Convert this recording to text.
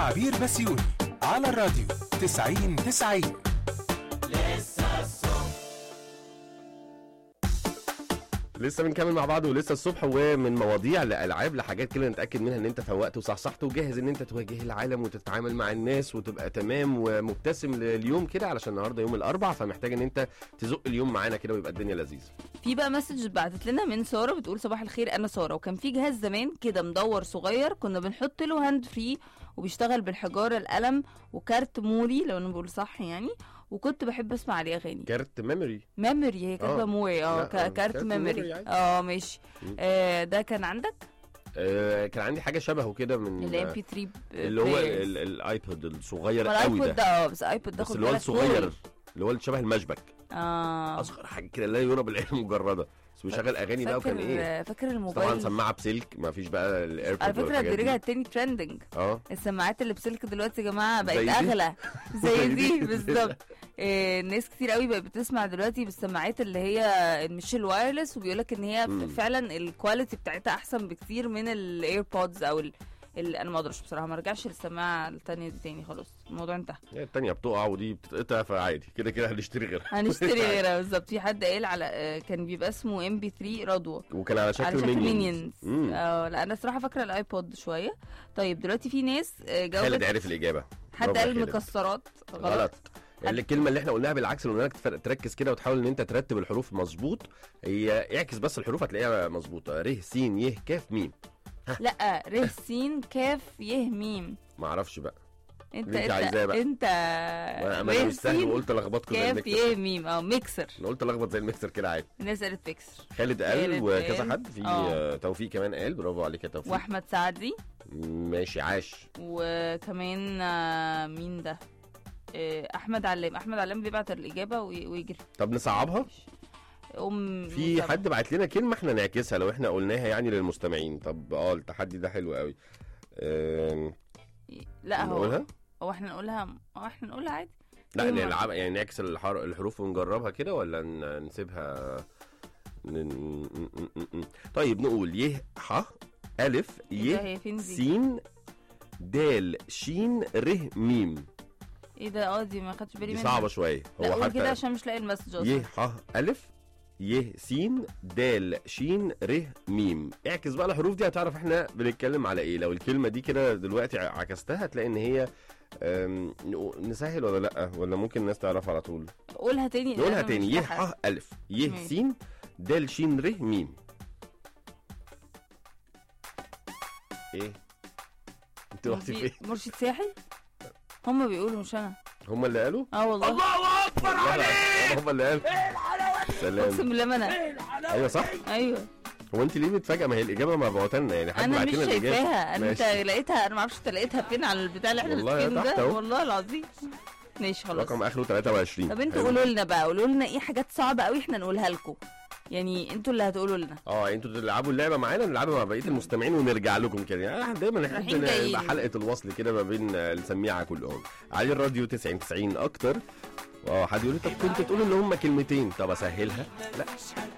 عبير بسيوني على الراديو 90 90 لسه بنكمل مع بعض ولسه الصبح ومن مواضيع لالعاب لحاجات كده نتاكد منها ان انت فوقت وصحصحت وجاهز ان انت تواجه العالم وتتعامل مع الناس وتبقى تمام ومبتسم لليوم كده علشان النهارده يوم الاربع فمحتاج ان انت تزق اليوم معانا كده ويبقى الدنيا لذيذه في بقى مسج بعتت لنا من ساره بتقول صباح الخير انا ساره وكان في جهاز زمان كده مدور صغير كنا بنحط له هاند فري وبيشتغل بالحجاره القلم وكارت موري لو انا بقول صح يعني وكنت بحب اسمع عليه اغاني كارت ميموري ميموري هي آه. كاتبه موري اه لا، ك- آه، كارت كارت ميموري ميموري عادي. اه ماشي مم. آه ده كان عندك آه كان عندي حاجه شبهه كده من الام بي 3 اللي هو ال- الايبود الصغير قوي الايبود ده ده اه بس الايبود ده بس خد اللي هو بالك الصغير طول. اللي هو اللي شبه المشبك اه اصغر حاجه كده لا يرى بالعين المجرده بس بيشغل اغاني بقى وكان فاكر ايه فاكر طبعا الموبايل سماعه بسلك ما فيش بقى الايربود على فكره دي رجعت تاني ترندنج اه السماعات اللي بسلك دلوقتي يا جماعه بقت زي دي؟ اغلى زي زي دي؟ دي بالظبط إيه ناس كتير قوي بقت بتسمع دلوقتي بالسماعات اللي هي مش الوايرلس وبيقولك ان هي مم. فعلا الكواليتي بتاعتها احسن بكتير من الايربودز او ال... ال... انا ما اقدرش بصراحه ما ارجعش للسماعه التانية دي تاني خلاص الموضوع انتهى هي التانية بتقع ودي بتتقطع فعادي كده كده هنشتري غيرها هنشتري غيرها بالظبط في حد قال على آه، كان بيبقى اسمه ام بي 3 رضوى وكان على شكل, على شكل مينيونز مينيونز مم. اه لا انا الصراحه فاكره الايبود شويه طيب دلوقتي في ناس آه، خالد جاوبت عرف الاجابه حد برافو يا قال خالد. مكسرات غلط, غلط يعني الكلمه اللي احنا قلناها بالعكس اللي قلنا لك تفر- تركز كده وتحاول ان انت ترتب الحروف مظبوط هي اعكس بس الحروف هتلاقيها مظبوطه ر س ي ك م لا ر س كاف يه ميم ما اعرفش بقى انت اللي انت انت عايزاه بقى. انت ما ما انا ر مش سهل س وقلت الخبطكم زي كاف الميكسر يه ميم اه ميكسر انا قلت الخبط زي الميكسر كده عادي الناس قالت ميكسر خالد قال خالد وكذا قال. حد في اه. آه، توفيق كمان قال برافو عليك يا توفيق واحمد سعدي ماشي عاش وكمان آه، مين ده آه، احمد علام احمد علام بيبعت الاجابه وي- ويجري طب نصعبها ام في مسابقة. حد بعت لنا كلمه احنا نعكسها لو احنا قلناها يعني للمستمعين طب اه التحدي ده حلو قوي أم، لا هو نقولها هو احنا نقولها هو احنا نقولها عادي لا كلمة. نلعب يعني نعكس الحر... الحروف ونجربها كده ولا ن- نسيبها ن... ن- ن- ن- طيب نقول ي ح الف ايه ده ي هي فين دي س د ش ر م ايه ده اه دي ما خدتش بالي دي منها صعبه شويه لا قول كده حتى عشان مش لاقي المسج ي اصلا ح الف ي س د ش ر م اعكس بقى الحروف دي هتعرف احنا بنتكلم على ايه لو الكلمه دي كده دلوقتي ع- عكستها هتلاقي ان هي أم، نقو- نسهل ولا لا ولا ممكن الناس تعرف على طول قولها تاني لأن نقولها أنا تاني مش ي لاحقة. ح الف ي ماشي. س د ش ر م ايه انت رحتي في فين مرشد سياحي هم بيقولوا مش انا هم اللي قالوا اه والله الله اكبر عليك هم اللي قالوا سلام اقسم بالله ما انا ايوه صح ايوه هو انت ليه متفاجئه ما هي الاجابه مبعوثه لنا يعني حد انا بعت مش لنا الاجابه شايفاها انا انت ماشي. لقيتها انا ما اعرفش انت لقيتها فين على البتاع اللي احنا والله ماسكينه تحت ده اهو. والله العظيم ماشي خلاص رقم اخره 23 طب انتوا حلو. قولوا لنا بقى قولوا لنا ايه حاجات صعبه قوي احنا نقولها لكم يعني انتوا اللي هتقولوا لنا اه انتوا تلعبوا اللعبه معانا نلعبها مع بقيه المستمعين ونرجع لكم كده يعني احنا دايما نحب رايحين نبقى جايين. حلقه الوصل كده ما بين آه، السميعه كلهم علي الراديو 90 90 اكتر اه حد يقول لي طب كنت تقول ان هم كلمتين طب اسهلها لا